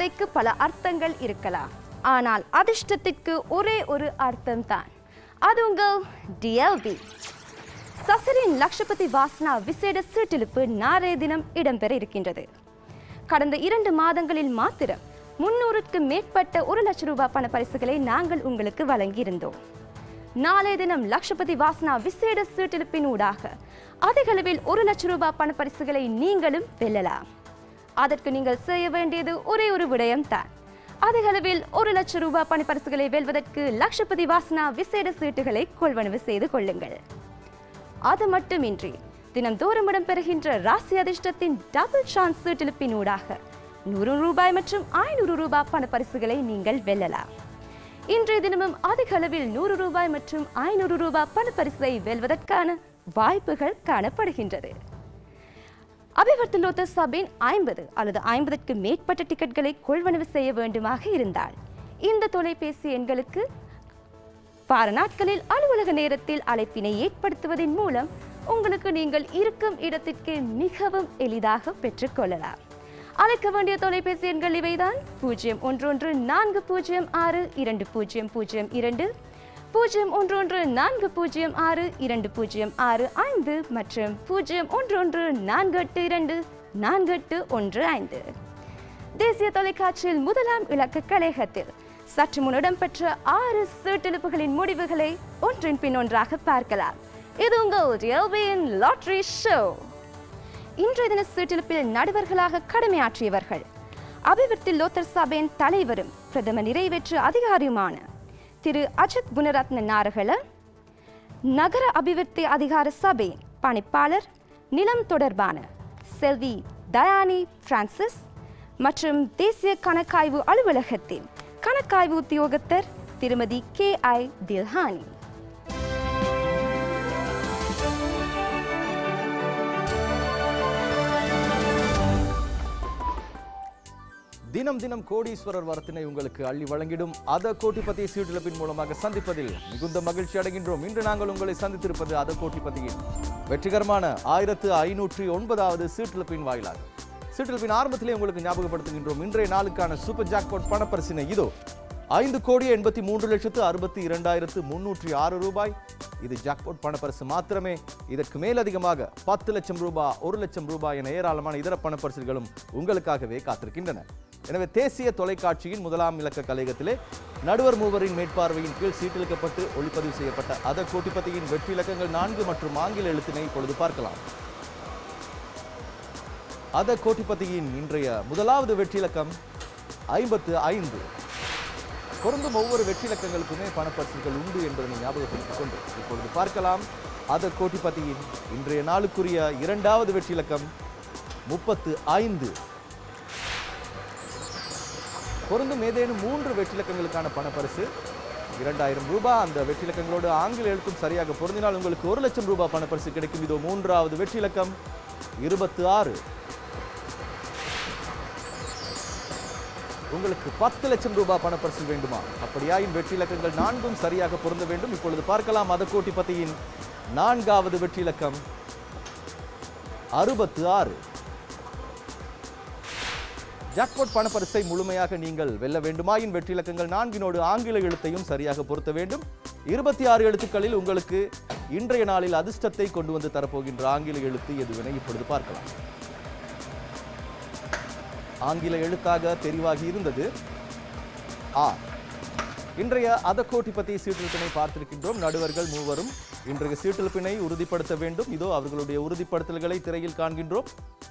வார்த்தைக்கு பல அர்த்தங்கள் இருக்கலாம் ஆனால் அதிர்ஷ்டத்திற்கு ஒரே ஒரு அர்த்தம் தான் அது உங்கள் டிஎல்பி சசரின் லக்ஷபதி வாசனா விசேட சீட்டிலிப்பு நாளைய தினம் இடம்பெற இருக்கின்றது கடந்த இரண்டு மாதங்களில் மாத்திரம் முன்னூறுக்கு மேற்பட்ட ஒரு லட்சம் ரூபாய் பண பரிசுகளை நாங்கள் உங்களுக்கு வழங்கியிருந்தோம் நாளைய தினம் லக்ஷபதி வாசனா விசேட சீட்டிலிப்பின் ஊடாக அதிக அளவில் ஒரு லட்சம் ரூபாய் பண பரிசுகளை நீங்களும் வெல்லலாம் அதற்கு நீங்கள் செய்ய வேண்டியது ஒரே ஒரு விடயம் தான் அதிக அளவில் ஒரு லட்சம் ரூபாய் பண பரிசுகளை வெல்வதற்கு லக்ஷபதி வாசனா விசேட சீட்டுகளை கொள்வனவு செய்து கொள்ளுங்கள் அது மட்டுமின்றி தினம்தோறும் இடம்பெறுகின்ற ராசி அதிர்ஷ்டத்தின் டபுள் சான்ஸ் சீட்டிலிப்பின் ஊடாக நூறு ரூபாய் மற்றும் ஐநூறு ரூபாய் பண பரிசுகளை நீங்கள் வெல்லலாம் இன்றைய தினமும் அதிக அளவில் நூறு ரூபாய் மற்றும் ஐநூறு ரூபாய் பண பரிசை வெல்வதற்கான வாய்ப்புகள் காணப்படுகின்றது அபிவர்த்தி லோத்தர் சபின் ஐம்பது அல்லது ஐம்பதுக்கு மேற்பட்ட டிக்கெட்களை கொள்வனவு செய்ய வேண்டுமாக இருந்தால் இந்த தொலைபேசி எண்களுக்கு வார நாட்களில் அலுவலக நேரத்தில் அழைப்பினை ஏற்படுத்துவதன் மூலம் உங்களுக்கு நீங்கள் இருக்கும் இடத்திற்கு மிகவும் எளிதாக பெற்றுக்கொள்ளலாம் அழைக்க வேண்டிய தொலைபேசி எண்கள் இவைதான் பூஜ்ஜியம் ஒன்று ஒன்று நான்கு பூஜ்ஜியம் ஆறு இரண்டு பூஜ்ஜியம் பூஜ்ஜியம் இரண்டு பூஜ்ஜியம் ஒன்று ஒன்று நான்கு பூஜ்ஜியம் ஆறு இரண்டு பூஜ்ஜியம் ஆறு ஐந்து மற்றும் பூஜ்ஜியம் ஒன்று ஒன்று நான்கு எட்டு இரண்டு நான்கு எட்டு ஒன்று ஐந்து தேசிய தொலைக்காட்சியில் முதலாம் இலக்க கலையகத்தில் சற்று முன் இடம்பெற்ற ஆறு சீட்டெழுப்புகளின் முடிவுகளை ஒன்றின் பின் ஒன்றாக பார்க்கலாம் இது உங்கள் எல்வியின் லாட்ரி ஷோ இன்றைய தின சீட்டெழுப்பில் நடுவர்களாக கடமையாற்றியவர்கள் அபிவிருத்தி லோத்தர் சபையின் தலைவரும் பிரதம நிறைவேற்று அதிகாரியுமான திரு அஜித் குணரத்ன நாரகல நகர அபிவிருத்தி அதிகார சபை பணிப்பாளர் நிலம் தொடர்பான செல்வி தயானி பிரான்சிஸ் மற்றும் தேசிய கணக்காய்வு அலுவலகத்தின் கணக்காய்வு உத்தியோகத்தர் திருமதி கே ஐ தில்ஹானி தினம் தினம் கோடீஸ்வரர் வரத்தினை உங்களுக்கு அள்ளி வழங்கிடும் அத கோட்டிபதி சீட்டிழப்பின் மூலமாக சந்திப்பதில் மிகுந்த மகிழ்ச்சி அடைகின்றோம் இன்று நாங்கள் உங்களை சந்தித்திருப்பது அத கோட்டிபதியின் வெற்றிகரமான ஆயிரத்து ஐநூற்றி ஒன்பதாவது சீட்டிழப்பின் வாயிலாக சீட்டிழப்பின் ஆரம்பத்திலே உங்களுக்கு ஞாபகப்படுத்துகின்றோம் இன்றைய நாளுக்கான சூப்பர் ஜாக்பாட் பணப்பரிசினை இதோ ஐந்து கோடி எண்பத்தி மூன்று லட்சத்து அறுபத்தி இரண்டாயிரத்து முன்னூற்றி ஆறு ரூபாய் இது ஜாக்பாட் பணப்பரிசு மாத்திரமே இதற்கு மேலதிகமாக பத்து லட்சம் ரூபாய் ஒரு லட்சம் ரூபாய் என ஏராளமான இதர பணப்பரிசுகளும் உங்களுக்காகவே காத்திருக்கின்றன எனவே தேசிய தொலைக்காட்சியின் முதலாம் இலக்க கலையகத்திலே நடுவர் மூவரின் மேற்பார்வையின் கீழ் சீட்டிழுக்கப்பட்டு ஒளிப்பதிவு செய்யப்பட்ட அத கோட்டிபதியின் வெற்றி இலக்கங்கள் நான்கு மற்றும் ஆங்கில எழுத்தினை இப்பொழுது பார்க்கலாம் அத கோட்டிபதியின் இன்றைய முதலாவது வெற்றி இலக்கம் ஐம்பத்து ஐந்து பொருந்தும் ஒவ்வொரு வெற்றி இலக்கங்களுக்குமே பணப்பரிசுகள் உண்டு என்பதனை ஞாபகப்படுத்திக் கொண்டு இப்பொழுது பார்க்கலாம் அத கோட்டிபதியின் இன்றைய நாளுக்குரிய இரண்டாவது வெற்றி இலக்கம் முப்பத்து ஐந்து பொருந்தும் ஏதேனும் மூன்று வெற்றிலக்கங்களுக்கான பணப்பரிசு இரண்டாயிரம் ரூபாய் அந்த வெற்றிலக்கங்களோடு ஆங்கில எழுத்தும் சரியாக பொருந்தினால் உங்களுக்கு ஒரு லட்சம் ரூபாய் பணப்பரிசு கிடைக்கும் இதோ மூன்றாவது வெற்றிலக்கம் இருபத்து ஆறு உங்களுக்கு பத்து லட்சம் ரூபாய் பணப்பரிசு வேண்டுமா அப்படியாயின் வெற்றி இலக்கங்கள் நான்கும் சரியாக பொருந்த வேண்டும் இப்பொழுது பார்க்கலாம் அதக்கோட்டி பத்தியின் நான்காவது வெற்றி இலக்கம் அறுபத்து ஆறு ஜாக்பாட் பணப்பரிசை முழுமையாக நீங்கள் வெல்ல வேண்டுமாயின் வெற்றி இலக்கங்கள் நான்கினோடு ஆங்கில எழுத்தையும் சரியாக பொருத்த வேண்டும் இருபத்தி ஆறு எழுத்துக்களில் உங்களுக்கு இன்றைய நாளில் அதிர்ஷ்டத்தை கொண்டு வந்து தரப்போகின்ற ஆங்கில எழுத்து எதுவென இப்பொழுது பார்க்கலாம் ஆங்கில எழுத்தாக தெரிவாகி இருந்தது ஆ இன்றைய அதக்கோட்டிபதி சீட்டிழப்பினை பார்த்திருக்கின்றோம் நடுவர்கள் மூவரும் இன்றைய சீட்டிழப்பினை உறுதிப்படுத்த வேண்டும் இதோ அவர்களுடைய உறுதிப்படுத்தல்களை திரையில் காண்கின்றோம்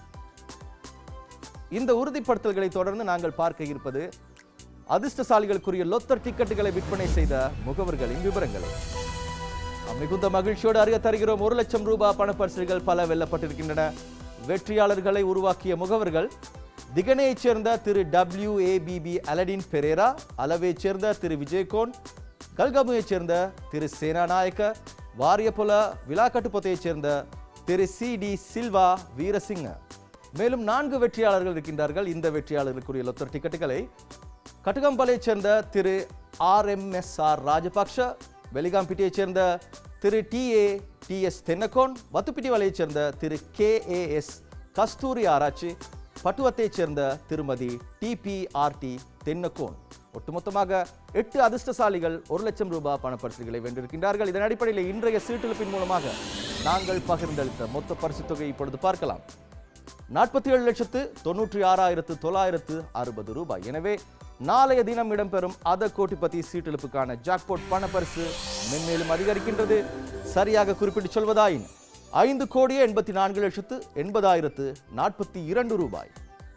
இந்த உறுதிப்படுத்தல்களை தொடர்ந்து நாங்கள் பார்க்க இருப்பது அதிர்ஷ்டசாலிகளுக்குரிய லொத்தர் டிக்கெட்டுகளை விற்பனை செய்த முகவர்களின் விவரங்களை நாம் மிகுந்த மகிழ்ச்சியோடு அறிய தருகிறோம் ஒரு லட்சம் ரூபாய் பணப்பரிசுகள் பல வெல்லப்பட்டிருக்கின்றன வெற்றியாளர்களை உருவாக்கிய முகவர்கள் திகனையைச் சேர்ந்த திரு டபிள்யூ ஏபிபி அலடின் பெரேரா அளவைச் சேர்ந்த திரு விஜயகோன் கல்கமுவைச் சேர்ந்த திரு சேனாநாயக்க வாரியபுல விலாக்கட்டுப்பத்தையைச் சேர்ந்த திரு சி டி சில்வா வீரசிங்க மேலும் நான்கு வெற்றியாளர்கள் இருக்கின்றார்கள் இந்த வெற்றியாளர்களுக்குரிய லொத்தர் டிக்கெட்டுகளை கட்டுகம்பலைச் சேர்ந்த திரு R M S R Rajapaksa வெலிகாம்பிட்டியைச் சேர்ந்த திரு D A D S Tennakoon வத்துப்பிட்டி வலையைச் சேர்ந்த திரு கே ஏ எஸ் கஸ்தூரி ஆராய்ச்சி பட்டுவத்தைச் சேர்ந்த திருமதி டிபிஆர்டி தென்னக்கோன் ஒட்டுமொத்தமாக எட்டு அதிர்ஷ்டசாலிகள் ஒரு லட்சம் ரூபாய் பணப்பரிசுகளை வென்றிருக்கின்றார்கள் இதன் அடிப்படையில் இன்றைய சீட்டெழுப்பின் மூலமாக நாங்கள் பகிர்ந்தளித்த மொத்த பரிசுத் தொகையை இப்பொழுது பார்க்கலாம் நாற்பத்தி ஏழு லட்சத்து தொண்ணூற்றி ஆறாயிரத்து தொள்ளாயிரத்து அறுபது ரூபாய் எனவே நாளைய தினம் இடம்பெறும் அத கோட்டிபதி சீட்டெழுப்புக்கான ஜாக்பாட் பணப்பரிசு மென்மேலும் அதிகரிக்கின்றது சரியாக குறிப்பிட்டு சொல்வதாயின் ஐந்து கோடியே எண்பத்தி நான்கு லட்சத்து எண்பதாயிரத்து நாற்பத்தி இரண்டு ரூபாய்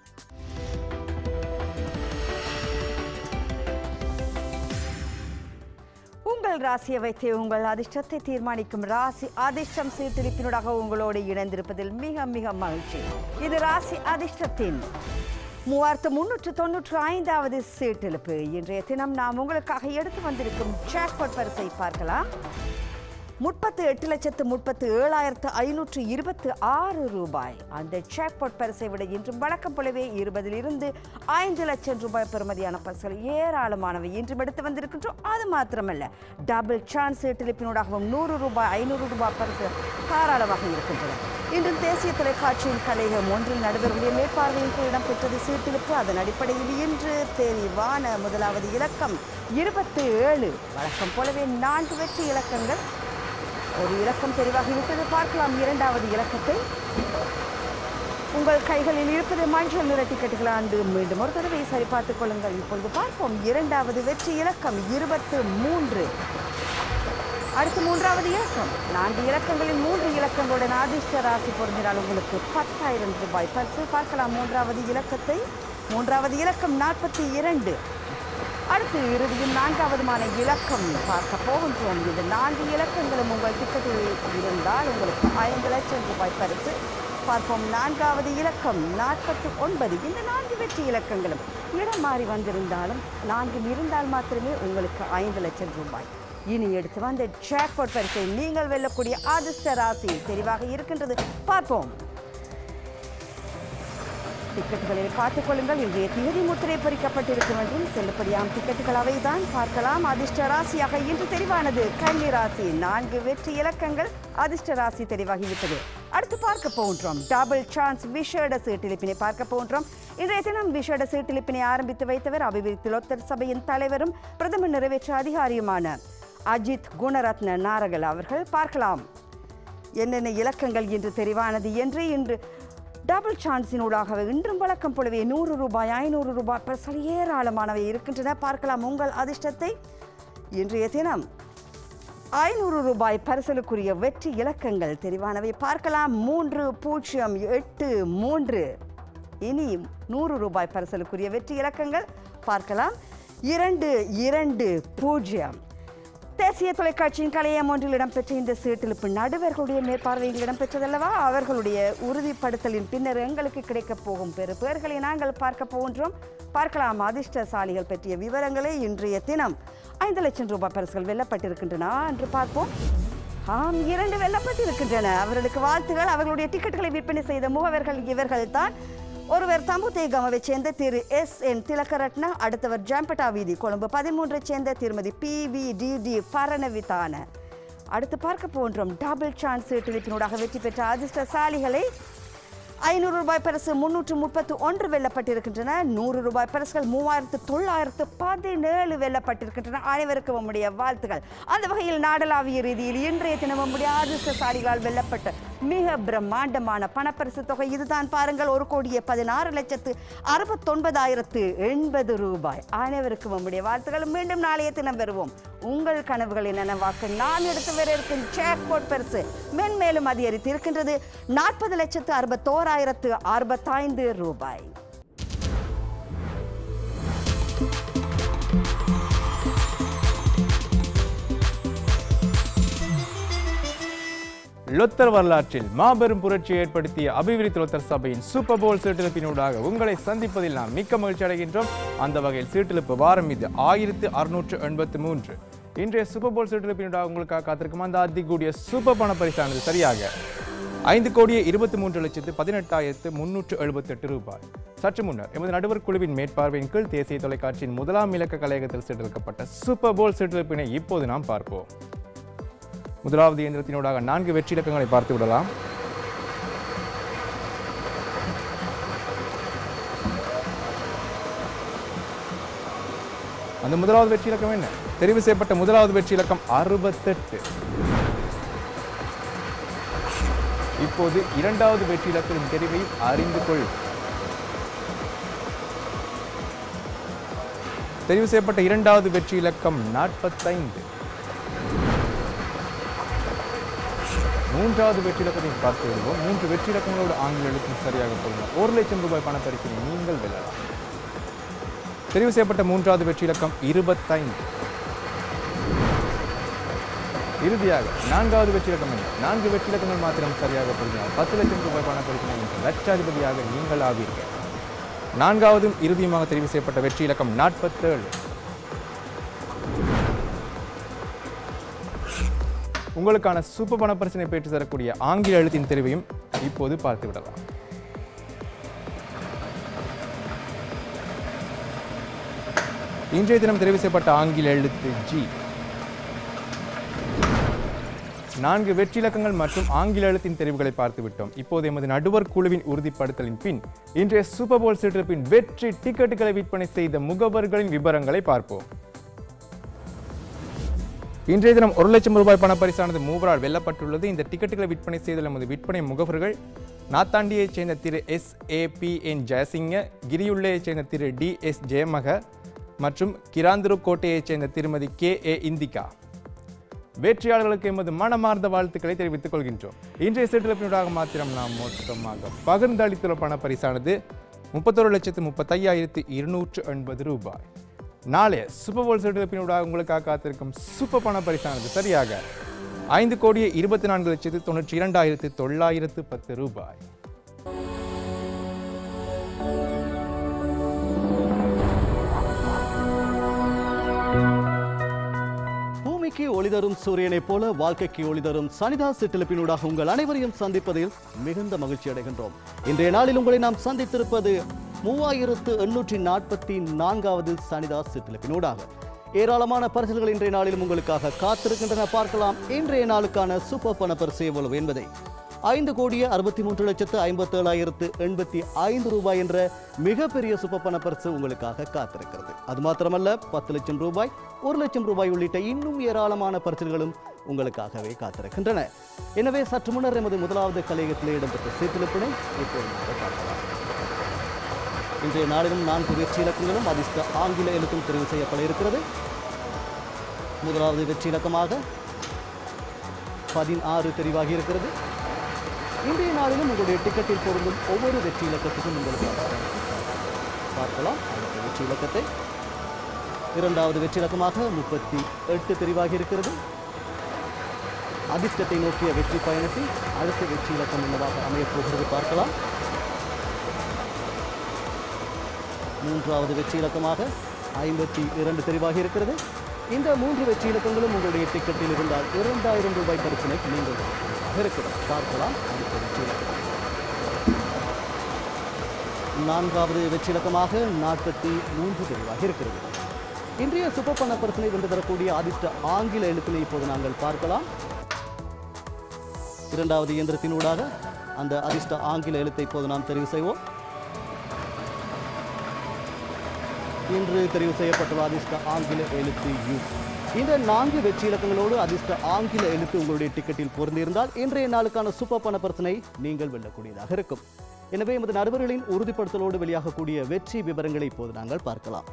உங்கள் ராசியை வைத்து உங்கள் அதிர்ஷ்டத்தை தீர்மானிக்கும் ராசி அதிர்ஷ்டம் சீர்திருப்பினூடாக உங்களோடு இணைந்திருப்பதில் மிக மிக மகிழ்ச்சி இது ராசி அதிர்ஷ்டத்தின் மூவாயிரத்து முன்னூற்று தொன்னூற்று ஐந்தாவது சீட்டெழுப்பு இன்றைய தினம் நாம் உங்களுக்காக எடுத்து வந்திருக்கும் ஜாக்பாட் பரிசை பார்க்கலாம் முப்பத்து எட்டு லட்சத்து முப்பத்து ஏழாயிரத்து ஐநூற்று இருபத்து ஆறு ரூபாய் அந்த ஜாக்பாட் பரிசை விட இன்றும் வழக்கம் போலவே இருபதிலிருந்து ஐந்து லட்சம் ரூபாய் பெறுமதியான பரிசுகள் ஏராளமானவை இன்றும் எடுத்து வந்திருக்கின்றோம் அது மாத்திரமல்ல டபுள் சான்ஸ் இட்டிலிப்பினூடாகவும் நூறு ரூபாய் ஐநூறு ரூபாய் பரிசு தாராளமாக இருக்கின்றன இன்றும் தேசிய தொலைக்காட்சியின் கலையகம் ஒன்றில் நடுவர்களுடைய மேற்பார்வையின் கீழ் இடம்பெற்றது சீர்திருப்பு அதன் அடிப்படையில் இன்று தெரிவான முதலாவது இலக்கம் இருபத்தி ஏழு வழக்கம் போலவே நான்கு வெற்றி இலக்கங்கள் ஒரு இலக்கம் தெரிவாகி விட்டது பார்க்கலாம் இரண்டாவது இலக்கத்தை உங்கள் கைகளில் இருப்பது மஞ்சள் நிற டிக்கெட்டுகள் ஆண்டு மீண்டும் ஒரு தடவை சரிபார்த்துக் கொள்ளுங்கள் இப்பொழுது பார்ப்போம் இரண்டாவது வெற்றி இலக்கம் இருபத்து மூன்று அடுத்து மூன்றாவது இலக்கம் நான்கு இலக்கங்களில் மூன்று இலக்கங்களுடன் அதிர்ஷ்ட ராசி பொருந்தினால் உங்களுக்கு பத்தாயிரம் ரூபாய் பரிசு பார்க்கலாம் மூன்றாவது இலக்கத்தை மூன்றாவது இலக்கம் நாற்பத்தி இரண்டு அடுத்து இறுதியும் நான்காவதுமான இலக்கம் பார்க்க போகின்றோம் இந்த நான்கு இலக்கங்களும் உங்கள் டிக்கெட்டில் இருந்தால் உங்களுக்கு ஐந்து லட்சம் ரூபாய் பரிசு பார்ப்போம் நான்காவது இலக்கம் நாற்பத்தி ஒன்பது இந்த நான்கு வெற்றி இலக்கங்களும் இடம் மாறி வந்திருந்தாலும் நான்கும் இருந்தால் மாத்திரமே உங்களுக்கு ஐந்து லட்சம் ரூபாய் இனி எடுத்து வந்த ஜாக்பாட் பரிசை நீங்கள் வெல்லக்கூடிய அதிர்ஷ்ட ராசி தெரிவாக இருக்கின்றது பார்ப்போம் டிக்கெட்டுகளில் பார்த்துக் கொள்ளுங்கள் இன்றைய தேதி முத்திரை பொறிக்கப்பட்டிருக்கும் என்றும் செல்லுபடியாம் டிக்கெட்டுகள் அவைதான் பார்க்கலாம் அதிர்ஷ்ட ராசியாக இன்று தெரிவானது கன்னி ராசி நான்கு வெற்றி இலக்கங்கள் அதிர்ஷ்ட ராசி தெரிவாகிவிட்டது அடுத்து பார்க்க போகின்றோம் டபுள் சான்ஸ் விஷேட சீட்டிலிப்பினை பார்க்க போகின்றோம் இன்றைய தினம் விஷேட சீட்டிலிப்பினை ஆரம்பித்து வைத்தவர் அபிவிருத்தி லொத்தர் சபையின் தலைவரும் பிரதம நிறைவேற்ற அதிகாரியுமான அஜித் குணரத்ன நாரகல் அவர்கள் பார்க்கலாம் என்னென்ன இலக்கங்கள் இன்று தெரிவானது என்று இன்று டபுள் சான்ஸினூடாக இன்றும் வழக்கம் போலவே நூறு ரூபாய் ஐநூறு ரூபாய் பரிசல் ஏராளமானவை இருக்கின்றன பார்க்கலாம் உங்கள் அதிர்ஷ்டத்தை இன்றைய தினம் ஐநூறு ரூபாய் பரிசலுக்குரிய வெற்றி இலக்கங்கள் தெரிவானவை பார்க்கலாம் மூன்று பூஜ்ஜியம் எட்டு மூன்று இனி நூறு ரூபாய் பரிசலுக்குரிய வெற்றி இலக்கங்கள் பார்க்கலாம் இரண்டு இரண்டு பூஜ்ஜியம் தேசிய தொலைக்காட்சியின் கலையம் ஒன்றில் இடம்பெற்ற இந்த சீட்டிலிப்பு நடுவர்களுடைய மேற்பார்வையில் இடம்பெற்றதல்லவா அவர்களுடைய உறுதிப்படுத்தலின் பின்னர் எங்களுக்கு கிடைக்கப் போகும் பெரு பெயர்களை நாங்கள் பார்க்க போகின்றோம் பார்க்கலாம் அதிர்ஷ்டசாலிகள் பற்றிய விவரங்களை இன்றைய தினம் ஐந்து லட்சம் ரூபாய் பரிசுகள் வெல்லப்பட்டிருக்கின்றன என்று பார்ப்போம் ஆம் இரண்டு வெல்லப்பட்டிருக்கின்றன அவர்களுக்கு வாழ்த்துகள் அவர்களுடைய டிக்கெட்டுகளை விற்பனை செய்த முகவர்கள் இவர்கள் தான் ஒருவர் தம்புதேகமவை சேர்ந்த திரு எஸ் என் திலகரட்ன அடுத்தவர் ஜாம்பட்டா வீதி கொழும்பு பதிமூன்றை சேர்ந்த திருமதி P V D D Paranavithana அடுத்து பார்க்க போன்றோம் டபுள் சான்ஸ் டிலிப்பினூடாக வெற்றி பெற்ற அதிர்ஷ்டசாலிகளை ஐநூறு ரூபாய் பரிசு முன்னூற்று முப்பத்து ஒன்று வெல்லப்பட்டிருக்கின்றன நூறு ரூபாய் பரிசுகள் மூவாயிரத்து தொள்ளாயிரத்து பதினேழு வெல்லப்பட்டிருக்கின்றன அனைவருக்கும் நம்முடைய வாழ்த்துகள் அந்த வகையில் நாடளாவிய ரீதியில் இன்றைய தினம் நம்முடைய அதிர்ஷ்டசாலிகளால் வெல்லப்பட்ட மிக பிரம்மாண்டமான பணப்பரிசு தொகை இதுதான் பாருங்கள் ஒரு கோடியே பதினாறு லட்சத்து அறுபத்தொன்பதாயிரத்து எண்பது ரூபாய் அனைவருக்கும் நம்முடைய வாழ்த்துக்கள் மீண்டும் நாளைய தினம் பெறுவோம் உங்கள் கனவுகளின் நனவாக்க நான் எடுத்து வர இருக்கும் ஜாக்பாட் பரிசு மென்மேலும் அதிகரித்து இருக்கின்றது நாற்பது லட்சத்து அறுபத்தோராயிரத்து அறுபத்தைந்து ரூபாய் லொத்தர் வரலாற்றில் மாபெரும் புரட்சியை ஏற்படுத்திய அபிவிருத்தி லொத்தர் சபையின் சூப்பர் போல் சீட்டிழப்பினூடாக உங்களை சந்திப்பதில் நாம் மிக்க மகிழ்ச்சி அடைகின்றோம் அந்த வகையில் சீட்டிழப்பு வாரம் இது ஆயிரத்து அறுநூற்று எண்பத்து மூன்று இன்றைய சூப்பர் போல் சீட்டிழப்பினூடாக உங்களுக்காக காத்திருக்கும் அந்த அதிகூடிய சூப்பர் பண பரிசானது சரியாக ஐந்து கோடியே இருபத்தி மூன்று லட்சத்து பதினெட்டாயிரத்து முன்னூற்று எழுபத்தெட்டு ரூபாய் சற்று முன்னர் எமது நடுவர் குழுவின் மேற்பார்வையின் கீழ் தேசிய தொலைக்காட்சியின் முதலாம் இலக்க கலையகத்தில் சீட்டெடுக்கப்பட்ட சூப்பர் போல் சீட்டிழப்பினை இப்போது நாம் பார்ப்போம் முதலாவது இயந்திரத்தினூடாக நான்கு வெற்றி இலக்கங்களை பார்த்து விடலாம் அந்த முதலாவது வெற்றி இலக்கம் என்ன தெரிவு செய்யப்பட்ட முதலாவது வெற்றி இலக்கம் அறுபத்தெட்டு இப்போது இரண்டாவது வெற்றி இலக்கின் தெரிவை அறிந்து கொள் தெரிவு செய்யப்பட்ட இரண்டாவது வெற்றி இலக்கம் நாற்பத்தைந்து மூன்றாவது வெற்றி இலக்கத்தை பார்த்து விடுவோம் மூன்று வெற்றி இலக்கங்களோடு ஆங்கில எழுத்தும் சரியாக பொருந்தும் ஒரு லட்சம் ரூபாய் பணப்பரிசினை நீங்கள் வெல்லலாம் தெரிவு செய்யப்பட்ட மூன்றாவது வெற்றி இலக்கம் இருபத்தைந்து இறுதியாக நான்காவது வெற்றி இலக்கம் என்ன நான்கு வெற்றி இலக்கங்கள் மாத்திரம் சரியாக பொருந்தினால் பத்து லட்சம் ரூபாய் பணப்பரிசினை வென்ற லட்சாதிபதியாக நீங்கள் ஆவீர்கள் நான்காவதும் இறுதியுமாக தெரிவு செய்யப்பட்ட வெற்றி இலக்கம் நாற்பத்தேழு உங்களுக்கான சூப்பர் பணப்பரிசனை பெற்று தரக்கூடிய ஆங்கில எழுத்தின் தெரிவையும் இப்போது பார்த்து விடலாம் இன்றைய தினம் தெரிவு செய்யப்பட்ட ஆங்கில எழுத்து ஜி நான்கு வெற்றி இலக்கங்கள் மற்றும் ஆங்கில எழுத்தின் தெரிவுகளை பார்த்து விட்டோம் இப்போது எமது நடுவர் குழுவின் உறுதிப்படுத்தலின் பின் இன்றைய சூப்பர் போல் சிற்றிருப்பின் வெற்றி டிக்கெட்டுகளை விற்பனை செய்த முகவர்களின் விவரங்களை பார்ப்போம் இன்றைய தினம் ஒரு லட்சம் ரூபாய் பணப்பரிசானது மூவரால் வெல்லப்பட்டுள்ளது இந்த டிக்கெட்டுகளை விற்பனை செய்துள்ள நமது விற்பனை முகவர்கள் நாத்தாண்டியைச் சேர்ந்த திரு S A P N Jayasinghe கிரியுள்ளையைச் சேர்ந்த திரு டி எஸ் ஜெயமக மற்றும் கிராந்துரு கோட்டையைச் சேர்ந்த திருமதி கே ஏ இந்திகா வெற்றியாளர்களுக்கு எமது மனமார்ந்த வாழ்த்துக்களை தெரிவித்துக் கொள்கின்றோம் இன்றைய செட்டிலப்பினூடாக மாத்திரம் நாம் மொத்தமாக பகிர்ந்தளித்துள்ள பணப்பரிசானது முப்பத்தொரு லட்சத்து முப்பத்தையாயிரத்து இருநூற்று எண்பது ரூபாய் நாளைய சூப்பர் போல் செட்டிலப்பினூடாக உங்களுக்காக காத்திருக்கும் சூப்பர் பண பரிசானது சரியாக ஐந்து கோடியே இருபத்தி நான்கு லட்சத்து தொண்ணூற்றி இரண்டாயிரத்து தொள்ளாயிரத்து பத்து ரூபாய் பூமிக்கு ஒளி தரும் சூரியனைப் போல வாழ்க்கைக்கு ஒளி தரும் சனிதா சிற்றிலப்பினூடாக உங்கள் அனைவரையும் சந்திப்பதில் மிகுந்த மகிழ்ச்சி அடைகின்றோம் இன்றைய நாளில் உங்களை நாம் சந்தித்திருப்பது மூவாயிரத்து எண்ணூற்றி நாற்பத்தி நான்காவது சனிதா சிற்றிலப்பினூடாக ஏராளமான பரிசுகள் இன்றைய நாளிலும் உங்களுக்காக காத்திருக்கின்றன பார்க்கலாம் இன்றைய நாளுக்கான சூப்பர் பண பரிசு எவ்வளவு என்பதை ஐந்து கோடியே அறுபத்தி மூன்று லட்சத்து ஐம்பத்தேழாயிரத்து எண்பத்தி ஐந்து ரூபாய் என்ற மிகப்பெரிய சூப்பர் பண பரிசு உங்களுக்காக காத்திருக்கிறது அது மாத்திரமல்ல பத்து லட்சம் ரூபாய் ஒரு லட்சம் ரூபாய் உள்ளிட்ட இன்னும் ஏராளமான பரிசுகளும் உங்களுக்காகவே காத்திருக்கின்றன எனவே சற்று முன்னர் எமது முதலாவது கலையகத்தில் இடம்பெற்ற சீர்திருப்பினை இப்போது நாங்கள் பார்க்கலாம் இன்றைய நாளிலும் நான்கு வெற்றி இலக்கங்களும் அதிர்ஷ்ட ஆங்கில எழுத்தும் தெரிவு செய்யப்பட இருக்கிறது முதலாவது வெற்றி இலக்கமாக பதினாறு தெரிவாகி இருக்கிறது இன்றைய நாளிலும் உங்களுடைய டிக்கெட்டில் பொருந்தும் ஒவ்வொரு வெற்றி இலக்கத்துக்கும் உங்களுக்கு பார்க்கலாம் அடுத்த வெற்றி இலக்கத்தை இரண்டாவது வெற்றி இலக்கமாக முப்பத்தி எட்டு தெரிவாகி இருக்கிறது அதிர்ஷ்டத்தை நோக்கிய வெற்றி பயணத்தில் அடுத்த வெற்றி இலக்கம் என்னவாக அமையப் போகிறது பார்க்கலாம் மூன்றாவது வெற்றி இலக்கமாக ஐம்பத்தி இரண்டு தெரிவாகி இருக்கிறது இந்த மூன்று வெற்றி இலக்கங்களும் உங்களுடைய டிக்கெட்டில் இருந்தால் இரண்டாயிரம் ரூபாய் பரிசினை நீங்கள் இருக்கிறது பார்க்கலாம் அடுத்த வெற்றி இலக்கம் நான்காவது வெற்றி இலக்கமாக நாற்பத்தி மூன்று தெரிவாக இருக்கிறது இன்றைய சூப்பர் பண பரிசனை வென்று தரக்கூடிய அதிர்ஷ்ட ஆங்கில எழுத்தினை இப்போது நாங்கள் பார்க்கலாம் இரண்டாவது இயந்திரத்தினூடாக அந்த அதிர்ஷ்ட ஆங்கில எழுத்தை இப்போது நாம் தெரிவு செய்வோம் இன்று தெரிவு செய்யப்பட்டுள்ள அதிர்ஷ்ட ஆங்கில எழுத்து யூ இந்த நான்கு வெற்றி இலக்கங்களோடு அதிர்ஷ்ட ஆங்கில எழுத்து உங்களுடைய டிக்கெட்டில் பொருந்திருந்தால் இன்றைய நாளுக்கான சூப்பர் பண பரிசனை நீங்கள் வெல்லக்கூடியதாக இருக்கும் எனவே எமது நடுவர்களின் உறுதிப்படுத்தலோடு வெளியாகக்கூடிய வெற்றி விவரங்களை இப்போது நாங்கள் பார்க்கலாம்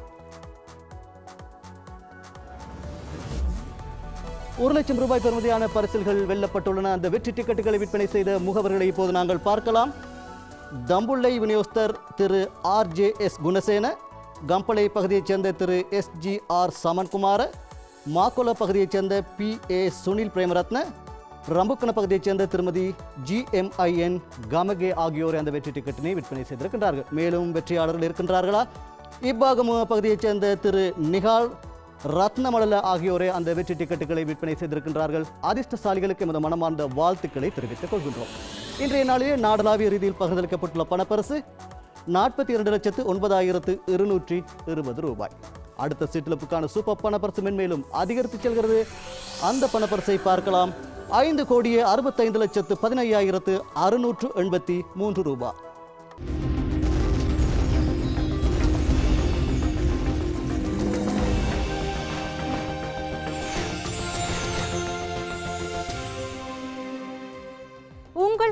ஒரு லட்சம் ரூபாய் பெறுமதியான பரிசில்கள் வெல்லப்பட்டுள்ளன அந்த வெற்றி டிக்கெட்டுகளை விற்பனை செய்த முகவர்களை இப்போது நாங்கள் பார்க்கலாம் தம்புள்ளை விநியோகஸ்தர் திரு R J S Gunasena Gampola பகுதியைச் சேர்ந்த திரு S G R Samankumara Makola பகுதியைச் சேர்ந்த பி ஏ சுனில் பிரேமரத்ன ரம்புக்கண பகுதியைச் சேர்ந்த திருமதி G M I N Gamage ஆகியோர் அந்த வெற்றி டிக்கெட்டினை விற்பனை செய்திருக்கின்றார்கள் மேலும் வெற்றியாளர்கள் இருக்கின்றார்களா இப்பாகம பகுதியைச் சேர்ந்த திரு நிகால் ரத்னமடல ஆகியோரே அந்த வெற்றி டிக்கெட்டுகளை விற்பனை செய்திருக்கின்றார்கள் அதிர்ஷ்டசாலிகளுக்கு எமது மனமார்ந்த வாழ்த்துக்களை தெரிவித்துக் கொள்கின்றோம் இன்றைய நாளிலே நாடளாவிய ரீதியில் பகிர்ந்தளிக்கப்பட்டுள்ள பணப்பரிசு நாற்பத்தி இரண்டு லட்சத்து ஒன்பதாயிரத்து இருநூற்றி இருபது ரூபாய் அடுத்த சீட்டிலப்புக்கான சூப்பர் பணப்பரிசு மென்மேலும் அதிகரித்து செல்கிறது அந்த பணப்பரிசை பார்க்கலாம் ஐந்து கோடியே அறுபத்தைந்து லட்சத்து பதினையாயிரத்து அறுநூற்று எண்பத்தி மூன்று ரூபாய்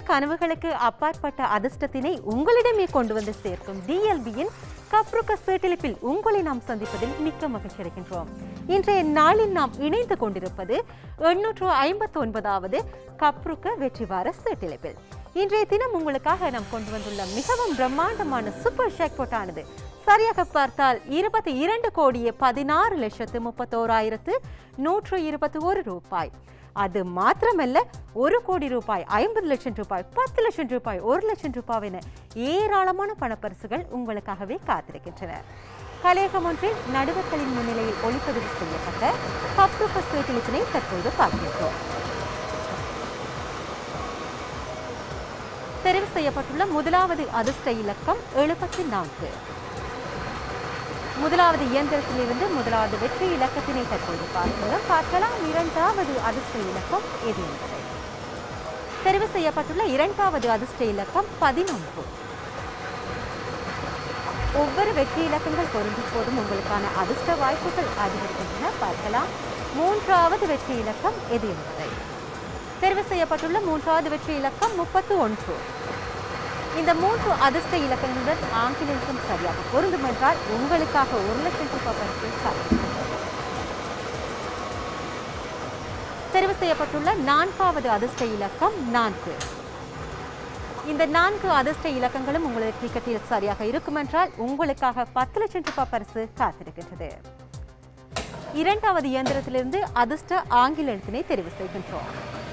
உங்கள் கனவுகளுக்கு அப்பாற்பட்ட அதிர்ஷ்டத்தினை உங்களிடமே கொண்டு வந்து சேர்க்கும் டிஎல்பியின் கப்ருக்க சீட்டிலிப்பில் உங்களை நாம் சந்திப்பதில் மிக்க மகிழ்ச்சி அடைகின்றோம் இன்றைய நாளில் நாம் இணைந்து கொண்டிருப்பது எண்ணூற்று ஐம்பத்தி ஒன்பதாவது கப்ருக்க வெற்றி வார சீட்டிலிப்பில் இன்றைய தினம் உங்களுக்காக நாம் கொண்டு வந்துள்ள மிகவும் பிரம்மாண்டமான சூப்பர் ஷாக்பாட் ஆனது சரியாக பார்த்தால் இருபத்தி இரண்டு கோடியே பதினாறு லட்சத்து முப்பத்தோராயிரத்து நூற்று இருபத்தி ஒரு ரூபாய் அது மாத்திரமல்ல ஒரு கோடி ரூபாய் ஐம்பது லட்சம் ரூபாய் பத்து லட்சம் ரூபாய் ஒரு லட்சம் ரூபாய் என ஏராளமான பணப்பரிசுகள் உங்களுக்காகவே காத்திருக்கின்றன கலையகம் ஒன்றில் நடுவர்களின் முன்னிலையில் ஒளிப்பதிவு செய்யப்பட்ட பத்து பசுத்தினை தற்போது பார்க்கின்றோம் தெரிவு செய்யப்பட்டுள்ள முதலாவது அதிர்ஷ்ட இலக்கம் எழுபத்தி நான்கு முதலாவது இயந்திரத்திலிருந்து முதலாவது வெற்றி இலக்கத்தினை தற்போது பார்க்கலாம் பார்க்கலாம் இரண்டாவது அதிர்ஷ்ட இலக்கம் எது என்பதை தெரிவு செய்யப்பட்டுள்ள இரண்டாவது அதிர்ஷ்ட இலக்கம் பதினொன்று ஒவ்வொரு வெற்றி இலக்கங்கள் பொருந்தும் போதும் உங்களுக்கான அதிர்ஷ்ட வாய்ப்புகள் அதிகரிக்கின்றன பார்க்கலாம் மூன்றாவது வெற்றி இலக்கம் எது என்பதை தெரிவு செய்யப்பட்டுள்ள மூன்றாவது வெற்றி இலக்கம் முப்பத்து ஒன்று இந்த மூன்று அதிர்ஷ்ட இலக்கங்களுடன் ஆங்கிலத்தும் சரியாக பொருந்தும் என்றால் உங்களுக்காக ஒரு லட்சம் ரூபாய் பரிசு காத்திருக்கிறது. தெரிவு செய்யப்பட்டுள்ள நான்காவது அதிர்ஷ்ட இலக்கம் நான்கு இந்த நான்கு அதிர்ஷ்ட இலக்கங்களும் உங்களுக்கு கிரிக்கெட்டில் சரியாக இருக்கும் என்றால் உங்களுக்காக பத்து லட்சம் ரூபாய் பரிசு காத்திருக்கின்றது இரண்டாவது இயந்திரத்திலிருந்து அதிர்ஷ்ட ஆங்கில எழுத்தினை தெரிவு செய்கின்றோம்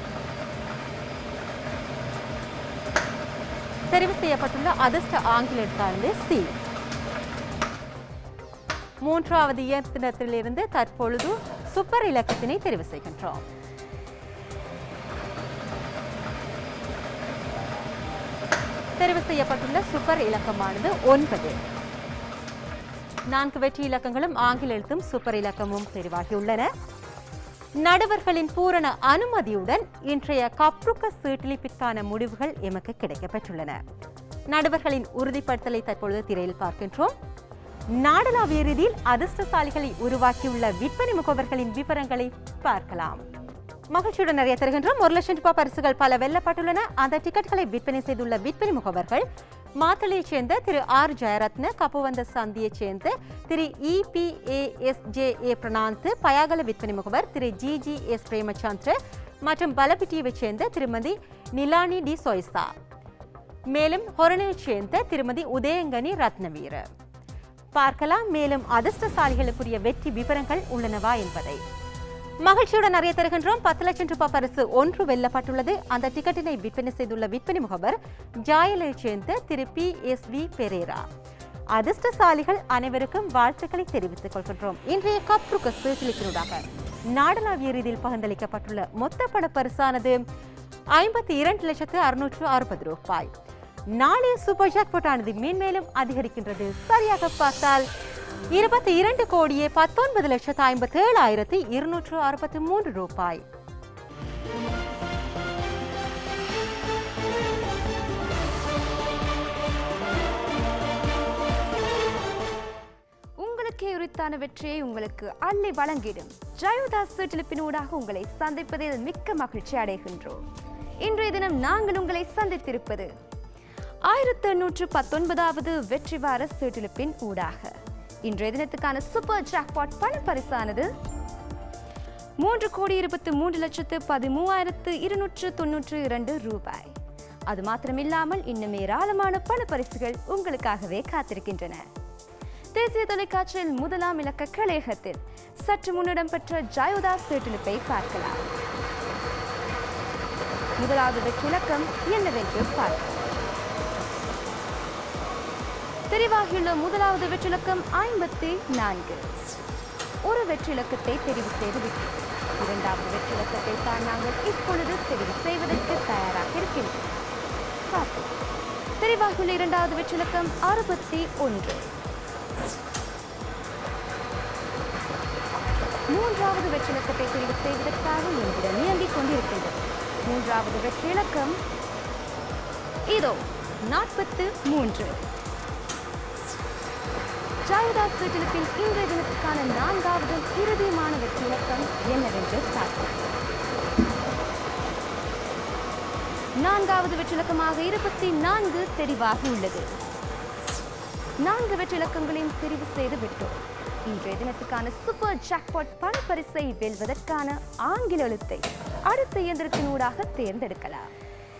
தெரிவு செய்யப்பட்டுள்ள அதிர்ஷ்ட ஆங்கில எழுத்தானது சி மூன்றாவது இயந்திரத்திலிருந்து தற்பொழுது சூப்பர் இலக்கத்தினை தெரிவு செய்கின்றோம் தெரிவு செய்யப்பட்டுள்ள சூப்பர் இலக்கமானது ஒன்பது நான்கு வெற்றி இலக்கங்களும் ஆங்கில எழுத்தும் சூப்பர் இலக்கமும் தெரிவாகியுள்ளன நடுவர்களின் பூரண அனுமதியுடன் இன்றைய கப்ருக்க சீட்டிலிப்பிற்கான முடிவுகள் எமக்கு கிடைக்கப்பெற்றுள்ளன நடுவர்களின் உறுதிப்படுத்தலை தற்பொழுது திரையில் பார்க்கின்றோம் நாடளாவிய ரீதியில் அதிர்ஷ்டசாலிகளை உருவாக்கியுள்ள விற்பனை முகவர்களின் விவரங்களை பார்க்கலாம் மகிழ்ச்சியுடன் நிறைய தருகின்றோம் ஒரு லட்சம் ரூபாய் பரிசுகள் பல வெல்லப்பட்டுள்ளன அந்த டிக்கெட்களை விற்பனை செய்துள்ள விற்பனை முகவர்கள் மாத்தளையைச் சேர்ந்த திரு ஆர் ஜெயரத்ன கப்புவந்த சந்தியைச் சேர்ந்த திரு இபிஏஎஸ்ஜேஏ பிரணாந்த் பயாகல விற்பனை முகவர் திரு ஜி ஜி எஸ் பிரேமச்சந்திர மற்றும் பலபிட்டியைச் சேர்ந்த திருமதி நிலானி டி சொய்சா மேலும் ஹொரணையைச் சேர்ந்த திருமதி உதயங்கனி ரத்னவீர பார்க்கலாம் மேலும் அதிர்ஷ்டசாலிகளுக்குரிய வெற்றி விவரங்கள் உள்ளனவா என்பதை மகிழ்ச்சியுடன் அறிய தருகின்றோம் பத்து லட்சம் ரூபாய் பரிசு ஒன்று வெல்லப்பட்டுள்ளது அந்த டிக்கெட்டினை விற்பனை செய்துள்ள விற்பனை முகவர் ஜாயலைச் சேர்ந்த திரு பி எஸ் வி பெரேரா அதிர்ஷ்டசாலிகள் அனைவருக்கும் வாழ்த்துக்களை தெரிவித்துக் கொள்கின்றோம் இன்றைய கப்ருக்க சீர்திருத்தினூடாக நாடளாவிய ரீதியில் பகிர்ந்தளிக்கப்பட்டுள்ள மொத்த பண பரிசானது ஐம்பத்தி இரண்டு லட்சத்து அறுநூற்று அறுபது ரூபாய் நாளைய சூப்பர் ஜாக்பாட் ஆனது மேன்மேலும் அதிகரிக்கின்றது சரியாக பார்த்தால் இருபத்தி இரண்டு கோடியே பத்தொன்பது லட்சத்து ஐம்பத்தி ஏழாயிரத்தி இருநூற்று அறுபத்தி மூன்று ரூபாய் உங்களுக்கே உரித்தான வெற்றியை உங்களுக்கு அள்ளி வழங்கிடும் ஜயோதாஸ் சீட்டிலிப்பினூடாக உங்களை சந்திப்பதில் மிக்க மகிழ்ச்சி அடைகின்றோம் இன்றைய தினம் நாங்கள் உங்களை சந்தித்திருப்பது ஆயிரத்து எண்ணூற்று பத்தொன்பதாவது வெற்றி வார சீட்டிலிப்பின் ஊடாக இன்றைய தினத்துக்கான சூப்பர் ஜாக்பாட் பண பரிசானது மூன்று கோடி இருபத்தி மூன்று லட்சத்து பதிமூவாயிரத்து இருநூற்று தொன்னூற்று இரண்டு ரூபாய் அது மாத்திரமில்லாமல் இன்னும் ஏராளமான பண பரிசுகள் உங்களுக்காகவே காத்திருக்கின்றன தேசிய தொலைக்காட்சியில் முதலாம் இலக்க கலையகத்தில் சற்று முன்னிடம் பெற்ற ஜயோதா சீட்டிலிப்பை பார்க்கலாம் முதலாவது வெற்றி இலக்கம் என்னவென்று பார்க்கலாம் தெரிவாகியுள்ள முதலாவது வெற்றிலக்கம் ஐம்பத்தி நான்கு ஒரு வெற்றிலக்கத்தை தெரிவு செய்துவிட்டு இரண்டாவது வெற்றிலக்கத்தை தான் நாங்கள் இப்பொழுது தெரிவு செய்வதற்கு தயாராக இருக்கின்றோம் பார்ப்போம் தெரிவாகியுள்ள இரண்டாவது வெற்றிலக்கம் அறுபத்தி ஒன்று மூன்றாவது வெற்றிலக்கத்தை தெரிவு செய்வதற்காக எந்திரம் இயங்கிக் கொண்டிருக்கின்றது மூன்றாவது வெற்றிலக்கம் இதோ நாற்பத்து மூன்று ஜாயதாஸ் வீட்டிலுப்பின் இன்றைய தினத்துக்கான நான்காவது இறுதியான வெற்றி இலக்கம் என்னவென்று பார்க்கலாம் நான்காவது வெற்றிலக்கமாக இருபத்தி நான்கு தெரிவாகி உள்ளது நான்கு வெற்றிலக்கங்களையும் தெரிவு செய்து விட்டோம் இன்றைய தினத்துக்கான சூப்பர் ஜாக்பாட் பணப்பரிசை வெல்வதற்கான ஆங்கில எழுத்தை அடுத்த இயந்திரத்தினூடாக தேர்ந்தெடுக்கலாம்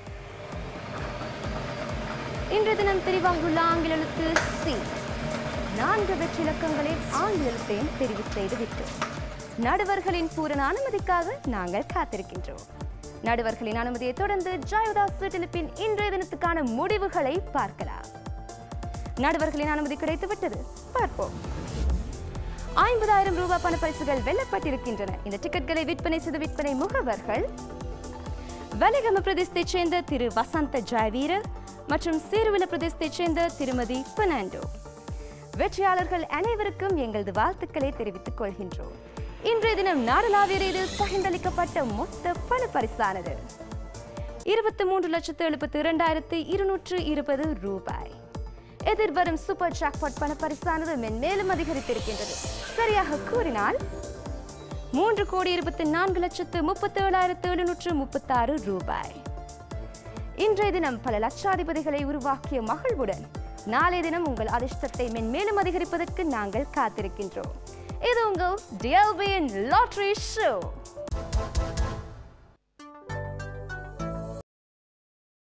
இன்றைய தினம் தெரிவாகியுள்ள ஆங்கில எழுத்து சி நான்கு வெற்றிலக்கங்களின் ஆங்கில எழுத்தையும் தெரிவு செய்து விட்டோம் நடுவர்களின் பூரண அனுமதிக்காக நாங்கள் காத்திருக்கின்றோம் நடுவர்களின் அனுமதியை தொடர்ந்து ஜாயுதா சுட்டிலிப்பின் இன்றைய தினத்துக்கான முடிவுகளை பார்க்கலாம் நடுவர்களின் அனுமதி கிடைத்து விட்டது பார்ப்போம் ஐம்பதாயிரம் ரூபாய் பண பரிசுகள் வெல்லப்பட்டிருக்கின்றன இந்த டிக்கெட்களை விற்பனை செய்த விற்பனை முகவர்கள் வலிகம பிரதேசத்தைச் சேர்ந்த திரு வசந்த ஜெயவீர மற்றும் சீருவில பிரதேசத்தைச் சேர்ந்த திருமதி பெர்னாண்டோ வெற்றியாளர்கள் அனைவருக்கும் எங்களது வாழ்த்துக்களை தெரிவித்துக் கொள்கின்றோம் இன்றைய தினம் நாடளாவிய ரீதியில் பகிர்ந்தளிக்கப்பட்ட மொத்த பண பரிசானது இருபத்தி மூன்று லட்சத்து எழுபத்தி இரண்டாயிரத்து இருநூற்று இருபது ரூபாய் எதிர்வரும் சூப்பர் ஜாக்பாட் பண பரிசானது மென்மேலும் அதிகரித்திருக்கின்றது சரியாக கூறினால் மூன்று கோடி இருபத்தி நான்கு லட்சத்து முப்பத்தி ஏழாயிரத்து எழுநூற்று முப்பத்தாறு ரூபாய் இன்றைய தினம் பல லட்சாதிபதிகளை உருவாக்கிய மகிழ்வுடன் நாளைய தினம் உங்கள் அதிர்ஷ்டத்தை மென்மேலும் அதிகரிப்பதற்கு நாங்கள் காத்திருக்கின்றோம் இது உங்கள் டிஎல்பியின் லாட்ரி ஷோ